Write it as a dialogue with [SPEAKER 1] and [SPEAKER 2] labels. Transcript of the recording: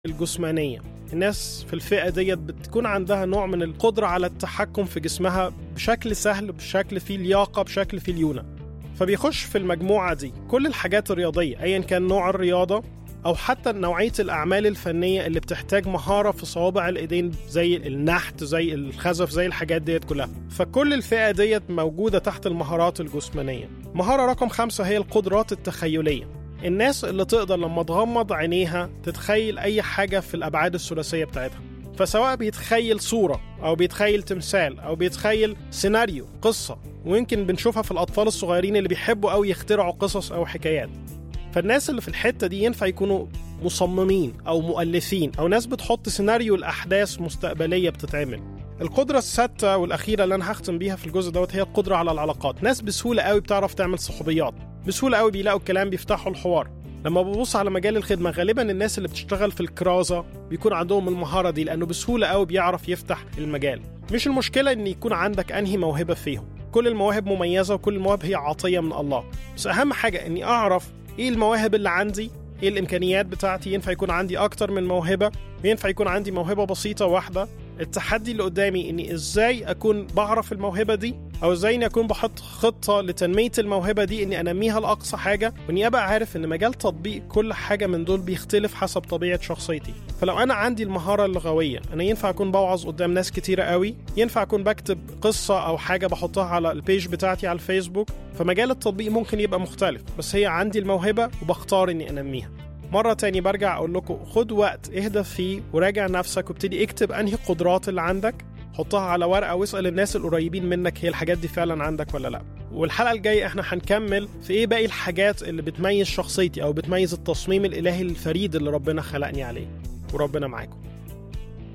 [SPEAKER 1] الجسمانية الناس في الفئة ديت بتكون عندها نوع من القدرة على التحكم في جسمها بشكل سهل بشكل فيه لياقة بشكل فيه ليونة فبيخش في المجموعة دي كل الحاجات الرياضية أيا كان نوع الرياضة أو حتى نوعية الأعمال الفنية اللي بتحتاج مهارة في صوابع الإيدين زي النحت زي الخزف زي الحاجات ديت كلها فكل الفئة ديت موجودة تحت المهارات الجسمانية مهارة رقم خمسة هي القدرات التخيلية الناس اللي تقدر لما تغمض عينيها تتخيل أي حاجة في الأبعاد الثلاثية بتاعتها فسواء بيتخيل صورة أو بيتخيل تمثال أو بيتخيل سيناريو قصة ويمكن بنشوفها في الأطفال الصغيرين اللي بيحبوا أوي يخترعوا قصص أو حكايات فالناس اللي في الحتة دي ينفع يكونوا مصممين أو مؤلفين أو ناس بتحط سيناريو الأحداث مستقبلية بتتعمل القدرة السادسة والأخيرة اللي أنا هختم بيها في الجزء دوت هي القدرة على العلاقات ناس بسهولة قوي بتعرف تعمل صحوبيات بسهولة قوي بيلاقوا الكلام بيفتحوا الحوار لما ببص على مجال الخدمة غالبا الناس اللي بتشتغل في الكرازة بيكون عندهم المهارة دي لأنه بسهولة قوي بيعرف يفتح المجال مش المشكلة إن يكون عندك أنهي موهبة فيهم كل المواهب مميزة وكل المواهب هي عطية من الله بس أهم حاجة إني أعرف إيه المواهب اللي عندي ايه الامكانيات بتاعتي ينفع يكون عندي اكتر من موهبه وينفع يكون عندي موهبه بسيطه واحده التحدي اللي قدامي اني ازاي اكون بعرف الموهبه دي او ازاي اني اكون بحط خطه لتنميه الموهبه دي اني انميها لاقصى حاجه واني ابقى عارف ان مجال تطبيق كل حاجه من دول بيختلف حسب طبيعه شخصيتي فلو انا عندي المهاره اللغويه انا ينفع اكون بوعظ قدام ناس كتيره قوي ينفع اكون بكتب قصه او حاجه بحطها على البيج بتاعتي على الفيسبوك فمجال التطبيق ممكن يبقى مختلف بس هي عندي الموهبه وبختار اني انميها مرة تاني برجع أقول لكم خد وقت اهدى فيه وراجع نفسك وابتدي اكتب أنهي القدرات اللي عندك حطها على ورقة واسأل الناس القريبين منك هي الحاجات دي فعلا عندك ولا لا والحلقة الجاية احنا هنكمل في ايه باقي الحاجات اللي بتميز شخصيتي أو بتميز التصميم الإلهي الفريد اللي ربنا خلقني عليه وربنا معاكم